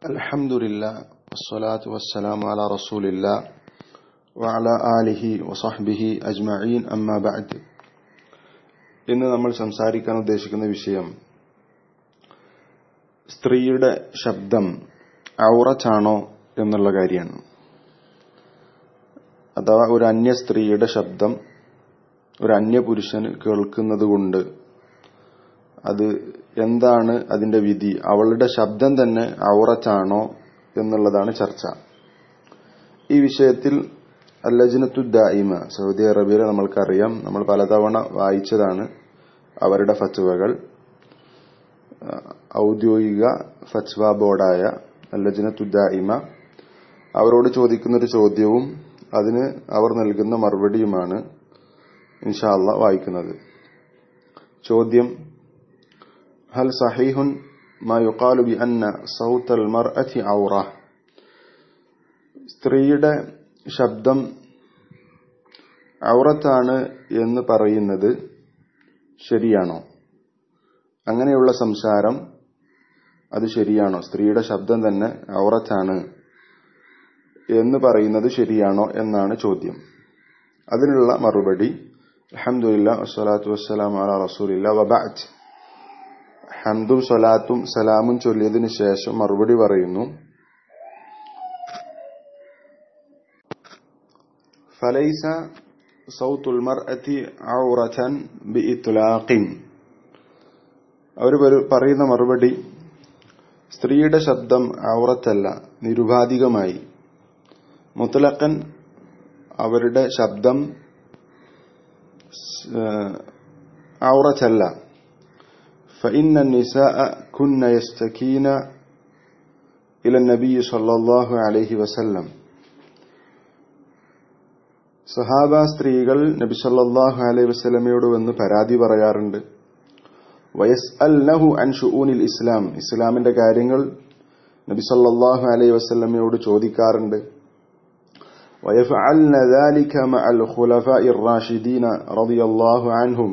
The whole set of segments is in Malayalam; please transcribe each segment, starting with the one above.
الحمد لله والصلاة والسلام على رسول الله وعلى آله وصحبه أجمعين أما بعد ഇന്ന് നമ്മൾ സംസാരിക്കാൻ ഉദ്ദേശിക്കുന്ന വിഷയം സ്ത്രീയുടെ ശബ്ദം ഔറച്ചാണോ എന്നുള്ള കാര്യമാണ് അഥവാ ഒരു അന്യ സ്ത്രീയുടെ ശബ്ദം ഒരു അന്യ പുരുഷന് കേൾക്കുന്നത് കൊണ്ട് അത് എന്താണ് അതിന്റെ വിധി അവളുടെ ശബ്ദം തന്നെ ഔറച്ചാണോ എന്നുള്ളതാണ് ചർച്ച ഈ വിഷയത്തിൽ അല്ലജനത്തു ദായിമ സൗദി അറേബ്യയിലെ നമ്മൾക്കറിയാം നമ്മൾ പലതവണ വായിച്ചതാണ് അവരുടെ ഫത്വകൾ ഔദ്യോഗിക ഫത്വ ബോർഡായ അല്ലജനത്തു ദായിമ അവരോട് ചോദിക്കുന്നൊരു ചോദ്യവും അതിന് അവർ നൽകുന്ന മറുപടിയുമാണ് ഇൻഷാല്ല വായിക്കുന്നത് ചോദ്യം هل صحيح ما يقال بأن صوت المرأة عورة സ്ത്രീയുടെ ശബ്ദം ഔറത്താണ് എന്ന് പറയുന്നത് ശരിയാണോ അങ്ങനെയുള്ള സംസാരം അത് ശരിയാണോ സ്ത്രീയുടെ ശബ്ദം തന്നെ ഔറത്താണ് എന്ന് പറയുന്നത് ശരിയാണോ എന്നാണ് ചോദ്യം അതിനുള്ള മറുപടി അലഹമുല്ല വസ്സലാത്തു വസ്സലാം അല റസൂലില്ല വബാറ്റ് ഹംദും സ്വലാത്തും സലാമും ചൊല്ലിയതിനു ശേഷം മറുപടി പറയുന്നു ഫലൈസ സൗത്തുൽ മർഅത്തി ഔറതൻ ബിഇത്ലാഖിൻ അവർ പറയുന്ന മറുപടി സ്ത്രീയുടെ ശബ്ദം ഔറത്തല്ല നിരുപാധികമായി മുത്തലക്കൻ അവരുടെ ശബ്ദം ഔറത്തല്ല فإن النساء كن يستكين إلى النبي صلى الله عليه وسلم സഹാബ സ്ത്രീകൾ നബി സല്ലാഹു അലൈഹി വസ്ലമയോട് വന്ന് പരാതി പറയാറുണ്ട് വയസ് അൽ നഹു അൻ ഷുഊനിൽ ഇസ്ലാം ഇസ്ലാമിന്റെ കാര്യങ്ങൾ നബി സല്ലാഹു അലൈഹി വസ്ലമയോട് ചോദിക്കാറുണ്ട് ويفعلن ذلك مع الخلفاء الراشدين رضي الله عنهم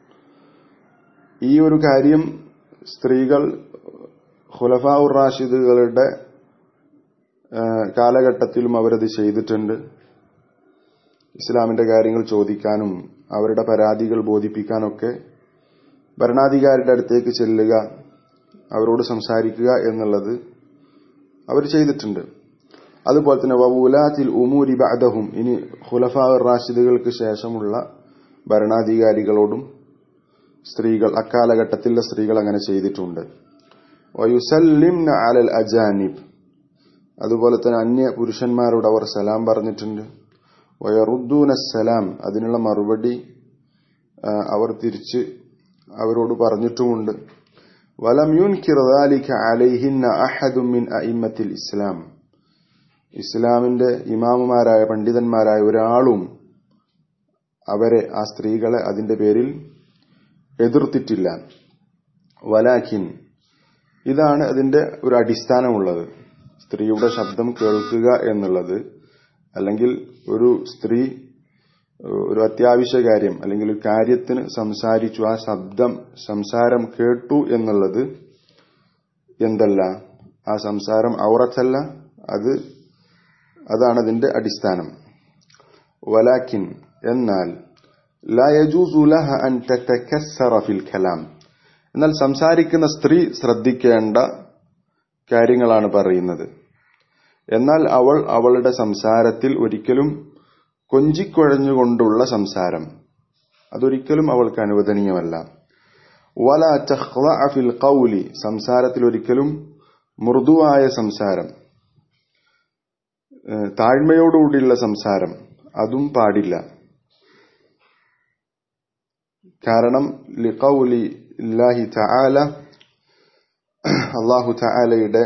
ഈ ഒരു കാര്യം സ്ത്രീകൾ ഖുലഫാ ഉർ റാഷിദുകളുടെ കാലഘട്ടത്തിലും അവരത് ചെയ്തിട്ടുണ്ട് ഇസ്ലാമിന്റെ കാര്യങ്ങൾ ചോദിക്കാനും അവരുടെ പരാതികൾ ബോധിപ്പിക്കാനൊക്കെ ഭരണാധികാരിയുടെ അടുത്തേക്ക് ചെല്ലുക അവരോട് സംസാരിക്കുക എന്നുള്ളത് അവർ ചെയ്തിട്ടുണ്ട് അതുപോലെ തന്നെ വവുലാത്തിൽ ഉമൂരി ബഅദഹും ഇനി ഖുലഫാ റാഷിദുകൾക്ക് ശേഷമുള്ള ഭരണാധികാരികളോടും സ്ത്രീകൾ അക്കാലഘട്ടത്തിലെ സ്ത്രീകൾ അങ്ങനെ ചെയ്തിട്ടുണ്ട് വയുസല്ലിംന അലൽ അജാനിബ് അതുപോലെ തന്നെ അന്യ പുരുഷന്മാരോട് അവർ സലാം പറഞ്ഞിട്ടുണ്ട് വയറുദ്ദൂന സലാം അതിനുള്ള മറുപടി അവർ തിരിച്ച് അവരോട് പറഞ്ഞിട്ടുമുണ്ട് വലം യുൻകിർ ذلك عليهن احد من ائمه الاسلام ഇസ്ലാമിന്റെ ഇമാമുമാരായ പണ്ഡിതന്മാരായ ഒരാളും അവരെ ആ സ്ത്രീകളെ അതിന്റെ പേരിൽ എതിർത്തിട്ടില്ല വലാഖിൻ ഇതാണ് അതിന്റെ ഒരു അടിസ്ഥാനമുള്ളത് സ്ത്രീയുടെ ശബ്ദം കേൾക്കുക എന്നുള്ളത് അല്ലെങ്കിൽ ഒരു സ്ത്രീ ഒരു അത്യാവശ്യ കാര്യം അല്ലെങ്കിൽ ഒരു കാര്യത്തിന് സംസാരിച്ചു ആ ശബ്ദം സംസാരം കേട്ടു എന്നുള്ളത് എന്തല്ല ആ സംസാരം ഔറത്തല്ല അത് അതാണ് അതിന്റെ അടിസ്ഥാനം വലാക്കിൻ എന്നാൽ ഫിൽ കലാം എന്നാൽ സംസാരിക്കുന്ന സ്ത്രീ ശ്രദ്ധിക്കേണ്ട കാര്യങ്ങളാണ് പറയുന്നത് എന്നാൽ അവൾ അവളുടെ സംസാരത്തിൽ ഒരിക്കലും കൊഞ്ചിക്കുഴഞ്ഞുകൊണ്ടുള്ള സംസാരം അതൊരിക്കലും അവൾക്ക് അനുവദനീയമല്ല വല ഫിൽ കൗലി സംസാരത്തിൽ ഒരിക്കലും മൃദുവായ സംസാരം താഴ്മയോടുകൂടിയുള്ള സംസാരം അതും പാടില്ല കാരണം ലിഖൗലി ഇല്ലാഹി തആല അള്ളാഹു തആലയുടെ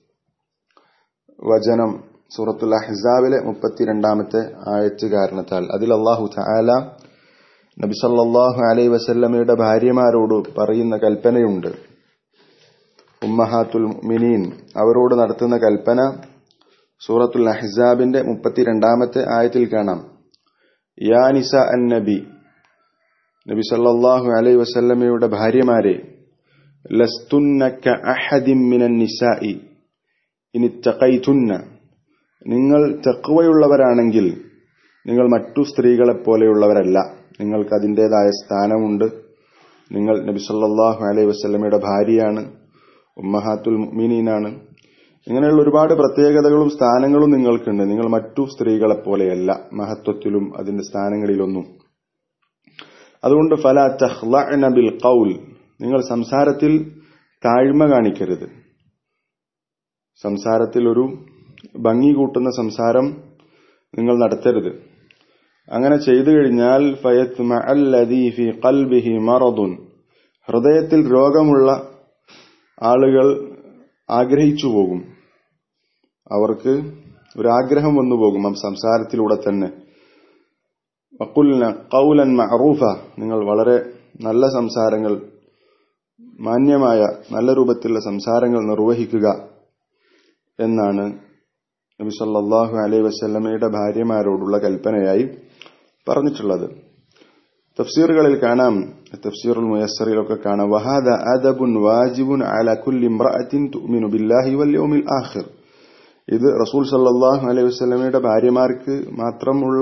വചനം സൂറത്തുൽ അഹ്സാബിലെ മുപ്പത്തിരണ്ടാമത്തെ ആയത്ത് കാരണത്താൽ അതിൽ അള്ളാഹു തആല നബി സല്ലല്ലാഹു അലൈഹി വസല്ലമയുടെ ഭാര്യമാരോട് പറയുന്ന കൽപ്പനയുണ്ട് ഉമ്മഹാത്തുൽ മിനീൻ അവരോട് നടത്തുന്ന കൽപ്പന സൂറത്തുൽ അഹ്സാബിന്റെ മുപ്പത്തിരണ്ടാമത്തെ ആയത്തിൽ കാണാം യാ നിസ അൻ നബി നബി സല്ലല്ലാഹു അലൈഹി വസല്ലമയുടെ ഭാര്യമാരെ ലസ്തുന്നക അഹദിൻ മിനൻ നിസാഇ ഇനി ചക്കൈറ്റുന്ന നിങ്ങൾ തെക്കുവയുള്ളവരാണെങ്കിൽ നിങ്ങൾ മറ്റു സ്ത്രീകളെ പോലെയുള്ളവരല്ല നിങ്ങൾക്ക് അതിൻ്റെതായ സ്ഥാനമുണ്ട് നിങ്ങൾ നബി സല്ലല്ലാഹു അലൈഹി വസല്ലമയുടെ ഭാര്യയാണ് ഉമ്മഹാത്തുൽ മുഅ്മിനീനാണ് ഇങ്ങനെയുള്ള ഒരുപാട് പ്രത്യേകതകളും സ്ഥാനങ്ങളും നിങ്ങൾക്കുണ്ട് നിങ്ങൾ മറ്റു സ്ത്രീകളെ പോലെയല്ല മഹത്വത്തിലും അതിന്റെ സ്ഥാനങ്ങളിലൊന്നും അതുകൊണ്ട് ഫല തഹ്ലഅന ബിൽ ഖൗൽ നിങ്ങൾ സംസാരത്തിൽ താഴ്മ കാണിക്കരുത് സംസാരത്തിൽ ഒരു ഭംഗി കൂട്ടുന്ന സംസാരം നിങ്ങൾ നടത്തരുത് അങ്ങനെ ചെയ്തു കഴിഞ്ഞാൽ ഫി ഖൽബിഹി മറദുൻ ഹൃദയത്തിൽ രോഗമുള്ള ആളുകൾ ആഗ്രഹിച്ചു പോകും അവർക്ക് ഒരാഗ്രഹം വന്നു പോകും ആ സംസാരത്തിലൂടെ തന്നെ വക്കുലിന കൗലൻ മഅറൂഫ നിങ്ങൾ വളരെ നല്ല സംസാരങ്ങൾ മാന്യമായ നല്ല രൂപത്തിലുള്ള സംസാരങ്ങൾ നിർവഹിക്കുക എന്നാണ് നബി സല്ലല്ലാഹു അലൈഹി വസല്ലമയുടെ ഭാര്യമാരോടുള്ള കൽപ്പനയായി പറഞ്ഞിട്ടുള്ളത് തഫ്സീറുകളിൽ കാണാം തഫ്സീറുൽ മുയസ്സറിലൊക്കെ കാണാം വഹാദ അദബുൻ വാജിബുൻ അല കുല്ലി ഇംറഅത്തിൻ തുഅ്മിനു ബില്ലാഹി വൽ യൗമിൽ ആഖിർ ഇത് റസൂൽ സല്ലല്ലാഹു അലൈഹി വസല്ലമയുടെ ഭാര്യമാർക്ക് മാത്രമുള്ള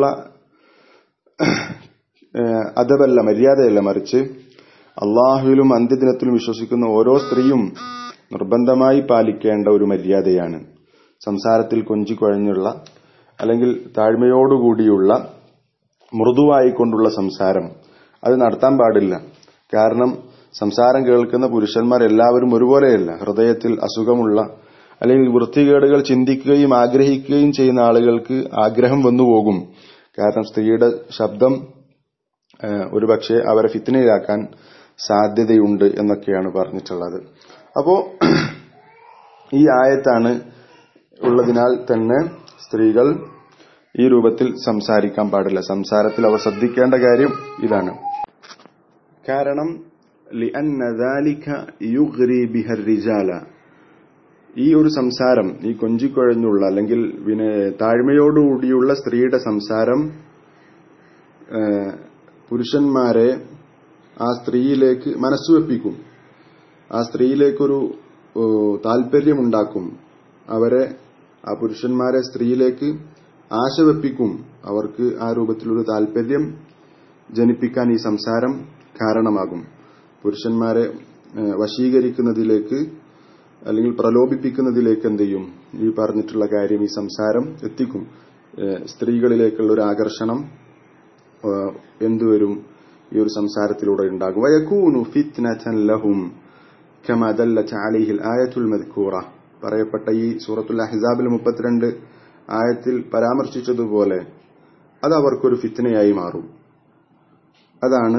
അദബല്ല മര്യാദയല്ല മറിച്ച് അള്ളാഹുവിലും അന്ത്യദിനത്തിലും വിശ്വസിക്കുന്ന ഓരോ സ്ത്രീയും നിർബന്ധമായി പാലിക്കേണ്ട ഒരു മര്യാദയാണ് സംസാരത്തിൽ കൊഞ്ചിക്കുഴഞ്ഞുള്ള അല്ലെങ്കിൽ താഴ്മയോടുകൂടിയുള്ള മൃദുവായിക്കൊണ്ടുള്ള സംസാരം അത് നടത്താൻ പാടില്ല കാരണം സംസാരം കേൾക്കുന്ന പുരുഷന്മാർ എല്ലാവരും ഒരുപോലെയല്ല ഹൃദയത്തിൽ അസുഖമുള്ള അല്ലെങ്കിൽ വൃത്തികേടുകൾ ചിന്തിക്കുകയും ആഗ്രഹിക്കുകയും ചെയ്യുന്ന ആളുകൾക്ക് ആഗ്രഹം വന്നുപോകും കാരണം സ്ത്രീയുടെ ശബ്ദം ഒരുപക്ഷെ അവരെ ഫിത്തിനയിലാക്കാൻ സാധ്യതയുണ്ട് എന്നൊക്കെയാണ് പറഞ്ഞിട്ടുള്ളത് അപ്പോ ഈ ആയത്താണ് ഉള്ളതിനാൽ തന്നെ സ്ത്രീകൾ ഈ രൂപത്തിൽ സംസാരിക്കാൻ പാടില്ല സംസാരത്തിൽ അവർ ശ്രദ്ധിക്കേണ്ട കാര്യം ഇതാണ് കാരണം ഈ ഒരു സംസാരം ഈ കൊഞ്ചിക്കുഴഞ്ഞുള്ള അല്ലെങ്കിൽ താഴ്മയോടുകൂടിയുള്ള സ്ത്രീയുടെ സംസാരം പുരുഷന്മാരെ ആ സ്ത്രീയിലേക്ക് മനസ്സുവെപ്പിക്കും ആ സ്ത്രീയിലേക്കൊരു താല്പര്യമുണ്ടാക്കും അവരെ ആ പുരുഷന്മാരെ സ്ത്രീയിലേക്ക് ആശ വെപ്പിക്കും അവർക്ക് ആ രൂപത്തിലൊരു താല്പര്യം ജനിപ്പിക്കാൻ ഈ സംസാരം കാരണമാകും പുരുഷന്മാരെ വശീകരിക്കുന്നതിലേക്ക് അല്ലെങ്കിൽ പ്രലോഭിപ്പിക്കുന്നതിലേക്ക് എന്ത് ചെയ്യും ഈ പറഞ്ഞിട്ടുള്ള കാര്യം ഈ സംസാരം എത്തിക്കും സ്ത്രീകളിലേക്കുള്ള ഒരു ആകർഷണം എന്തുവരും ഈ ഒരു സംസാരത്തിലൂടെ ഉണ്ടാകും വയക്കൂനു ഫിത്നതൻ ലഹും കമാ ദല്ലത അലൈഹിൽ ആയത്തുൽ മദ്കൂറ പറയപ്പെട്ട ഈ സൂറത്തുൽ അഹ്സാബിൽ മുപ്പത്തിരണ്ട് ആയത്തിൽ പരാമർശിച്ചതുപോലെ അത് അവർക്കൊരു ഫിത്നയായി മാറും അതാണ്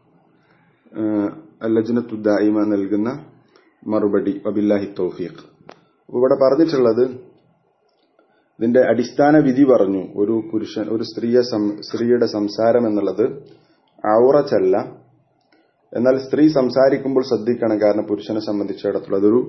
അല്ലജനത്തുദ്ദായിമ നൽകുന്ന മറുപടി വബില്ലാഹി തൗഫീഖ് ഇവിടെ പറഞ്ഞിട്ടുള്ളത് ഇതിന്റെ അടിസ്ഥാന വിധി പറഞ്ഞു ഒരു പുരുഷൻ ഒരു സ്ത്രീയെ സ്ത്രീയുടെ സംസാരം എന്നുള്ളത് ഔറച്ചല്ല എന്നാൽ സ്ത്രീ സംസാരിക്കുമ്പോൾ ശ്രദ്ധിക്കണം കാരണം പുരുഷനെ സംബന്ധിച്ചിടത്തോളം അതൊരു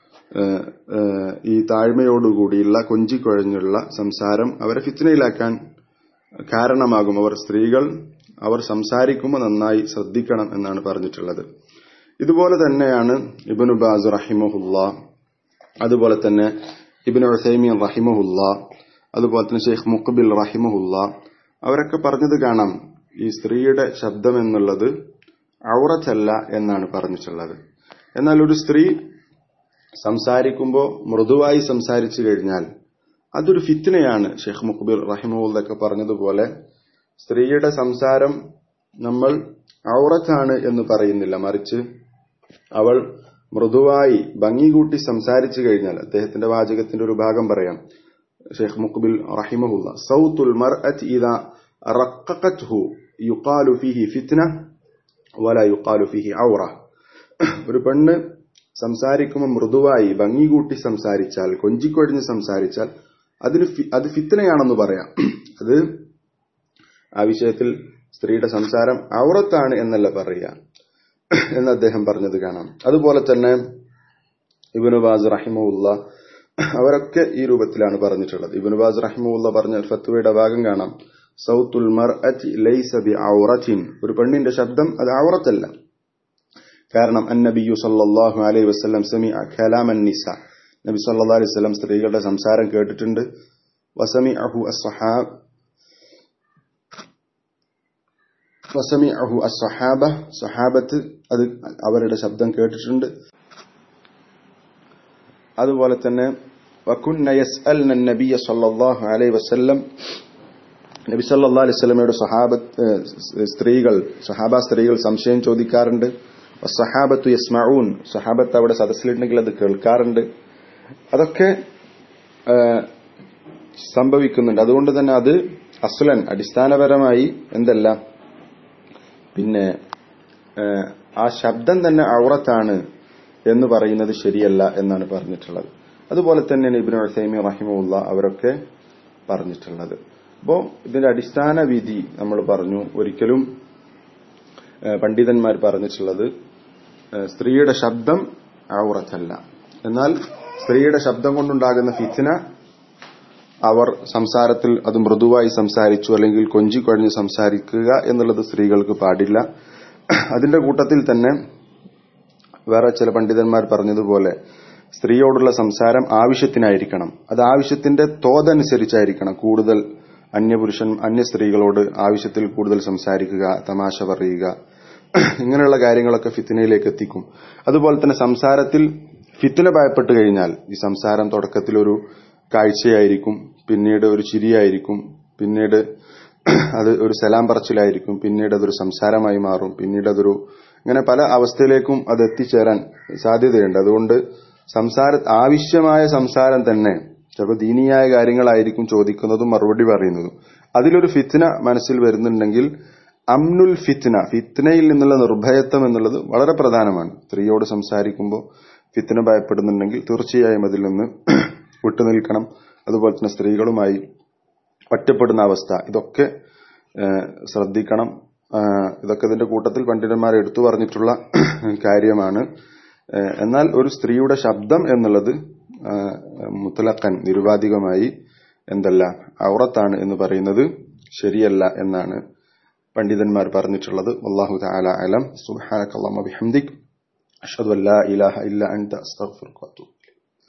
ഈ താഴ്മയോടുകൂടിയുള്ള കൊഞ്ചിക്കുഴഞ്ഞുള്ള സംസാരം അവരെ ഫിത്നയിലാക്കാൻ കാരണമാകും അവർ സ്ത്രീകൾ അവർ സംസാരിക്കുമ്പോൾ നന്നായി ശ്രദ്ധിക്കണം എന്നാണ് പറഞ്ഞിട്ടുള്ളത് ഇതുപോലെ തന്നെയാണ് ഇബനു ബാസ് റഹിമഹുല്ല അതുപോലെ തന്നെ ഇബിൻ ഉസൈമീൻ റഹിമഹുല്ല അതുപോലെ തന്നെ ഷെയ്ഖ് മുഖബിൽ റഹിമഹുല്ല അവരൊക്കെ പറഞ്ഞത് കാണാം ഈ സ്ത്രീയുടെ ശബ്ദം എന്നുള്ളത് ഔറച്ചല്ല എന്നാണ് പറഞ്ഞിട്ടുള്ളത് എന്നാൽ ഒരു സ്ത്രീ സംസാരിക്കുമ്പോൾ മൃദുവായി സംസാരിച്ചു കഴിഞ്ഞാൽ അതൊരു ഫിത്തിനയാണ് ഷെയ്ഖ് മുഖബിൽ റഹിമുള്ളൊക്കെ പറഞ്ഞതുപോലെ സ്ത്രീയുടെ സംസാരം നമ്മൾ ഔറത്താണ് എന്ന് പറയുന്നില്ല മറിച്ച് അവൾ മൃദുവായി ഭംഗി കൂട്ടി സംസാരിച്ചു കഴിഞ്ഞാൽ അദ്ദേഹത്തിന്റെ വാചകത്തിന്റെ ഒരു ഭാഗം പറയാം ഷെയ്ഖ് മുഖബിൽ റഹിമഹുല്ല സൗത്തുൽ മർഅത്ത് ഇദാ റഖഖത്ഹു യുഖാലു ഫീഹി ഫിത്ന വല യുഖാലു ഫീഹി ഔറ ഒരു പെണ്ണ് സംസാരിക്കുമ്പോൾ മൃദുവായി ഭംഗി കൂട്ടി സംസാരിച്ചാൽ കൊഞ്ചിക്കൊഴിഞ്ഞ് സംസാരിച്ചാൽ അതിന് അത് ഫിത്തനയാണെന്ന് പറയാം അത് ആ വിഷയത്തിൽ സ്ത്രീയുടെ സംസാരം ഔറത്താണ് എന്നല്ല പറയുക എന്ന് അദ്ദേഹം പറഞ്ഞത് കാണാം അതുപോലെ തന്നെ ഇബിനുബാസ് റഹിമുല്ല അവരൊക്കെ ഈ രൂപത്തിലാണ് പറഞ്ഞിട്ടുള്ളത് ഇബിനുബാസ് റഹിമുല്ല പറഞ്ഞ ഫത്വയുടെ ഭാഗം കാണാം സൗത്തുൽ മർഅത്തി ലൈസ ബി ഔറത്തിൻ ഒരു പെണ്ണിന്റെ ശബ്ദം അത് ഔറത്തല്ല കാരണം അന്നബിയു സല്ലല്ലാഹു അലൈഹി വസല്ലം സമിഅ കലാമൻ നിസ നബി സല്ലല്ലാഹു അലൈഹി വസല്ലം സ്ത്രീകളുടെ സംസാരം കേട്ടിട്ടുണ്ട് വസമി അഹു അസ്സഹാബ് വസമി അഹു അസ്സഹാബ സഹാബത്ത് അത് അവരുടെ ശബ്ദം കേട്ടിട്ടുണ്ട് അതുപോലെ തന്നെ വകുന്ന യസ്അൽന നബിയ സല്ലല്ലാഹു അലൈഹി വസല്ലം നബി സല്ലല്ലാഹു അലൈഹി വസല്ലമയുടെ സഹാബത്ത് സ്ത്രീകൾ സഹാബ സ്ത്രീകൾ സംശയം ചോദിക്കാറുണ്ട് സഹാബത്തു യസ്മഊൻ സഹാബത്ത് അവിടെ സദസ്സിലുണ്ടെങ്കിൽ അത് കേൾക്കാറുണ്ട് അതൊക്കെ സംഭവിക്കുന്നുണ്ട് അതുകൊണ്ട് തന്നെ അത് അസ്ലൻ അടിസ്ഥാനപരമായി എന്തല്ല പിന്നെ ആ ശബ്ദം തന്നെ ഔറത്താണ് എന്ന് പറയുന്നത് ശരിയല്ല എന്നാണ് പറഞ്ഞിട്ടുള്ളത് അതുപോലെ തന്നെയാണ് ഇബിൻ ഉസൈമി റഹിമുള്ള അവരൊക്കെ പറഞ്ഞിട്ടുള്ളത് അപ്പോൾ ഇതിന്റെ അടിസ്ഥാന വിധി നമ്മൾ പറഞ്ഞു ഒരിക്കലും പണ്ഡിതന്മാർ പറഞ്ഞിട്ടുള്ളത് സ്ത്രീയുടെ ശബ്ദം ഔറത്തല്ല എന്നാൽ സ്ത്രീയുടെ ശബ്ദം കൊണ്ടുണ്ടാകുന്ന ഫിത്തിന അവർ സംസാരത്തിൽ അത് മൃദുവായി സംസാരിച്ചു അല്ലെങ്കിൽ കൊഞ്ചിക്കൊഴഞ്ഞ് സംസാരിക്കുക എന്നുള്ളത് സ്ത്രീകൾക്ക് പാടില്ല അതിന്റെ കൂട്ടത്തിൽ തന്നെ വേറെ ചില പണ്ഡിതന്മാർ പറഞ്ഞതുപോലെ സ്ത്രീയോടുള്ള സംസാരം ആവശ്യത്തിനായിരിക്കണം അത് ആവശ്യത്തിന്റെ തോതനുസരിച്ചായിരിക്കണം കൂടുതൽ അന്യപുരുഷൻ അന്യ സ്ത്രീകളോട് ആവശ്യത്തിൽ കൂടുതൽ സംസാരിക്കുക തമാശ പറയുക ഇങ്ങനെയുള്ള കാര്യങ്ങളൊക്കെ ഫിത്തിനയിലേക്ക് എത്തിക്കും അതുപോലെ തന്നെ സംസാരത്തിൽ ഫിത്തിന ഭയപ്പെട്ടു കഴിഞ്ഞാൽ ഈ സംസാരം തുടക്കത്തിൽ ഒരു കാഴ്ചയായിരിക്കും പിന്നീട് ഒരു ചിരിയായിരിക്കും പിന്നീട് അത് ഒരു സലാം പറച്ചിലായിരിക്കും പിന്നീട് അതൊരു സംസാരമായി മാറും പിന്നീട് അതൊരു ഇങ്ങനെ പല അവസ്ഥയിലേക്കും അത് എത്തിച്ചേരാൻ സാധ്യതയുണ്ട് അതുകൊണ്ട് സംസാര ആവശ്യമായ സംസാരം തന്നെ ചിലപ്പോൾ ദീനീയായ കാര്യങ്ങളായിരിക്കും ചോദിക്കുന്നതും മറുപടി പറയുന്നതും അതിലൊരു ഫിത്ന മനസ്സിൽ വരുന്നുണ്ടെങ്കിൽ അമ്നുൽ ഫിത്ന ഫിത്നയിൽ നിന്നുള്ള നിർഭയത്വം എന്നുള്ളത് വളരെ പ്രധാനമാണ് സ്ത്രീയോട് സംസാരിക്കുമ്പോൾ ഫിത്ന ഭയപ്പെടുന്നുണ്ടെങ്കിൽ തീർച്ചയായും അതിൽ നിന്ന് വിട്ടുനിൽക്കണം അതുപോലെ തന്നെ സ്ത്രീകളുമായി ഒറ്റപ്പെടുന്ന അവസ്ഥ ഇതൊക്കെ ശ്രദ്ധിക്കണം ഇതൊക്കെ ഇതിന്റെ കൂട്ടത്തിൽ പണ്ഡിതന്മാർ എടുത്തു പറഞ്ഞിട്ടുള്ള കാര്യമാണ് എന്നാൽ ഒരു സ്ത്രീയുടെ ശബ്ദം എന്നുള്ളത് മുത്തലക്കൻ നിരുപാധികമായി എന്തല്ല ഔറത്താണ് എന്ന് പറയുന്നത് ശരിയല്ല എന്നാണ് പണ്ഡിതന്മാർ പറഞ്ഞിട്ടുള്ളത് അള്ളാഹു തആല അലം സുബ്ഹാനകല്ലാഹു വബിഹംദിക് അഷ്ഹദു അല്ലാ ഇലാഹ ഇല്ല അൻത അസ്തഗ്ഫിറുക വഅത്തുബു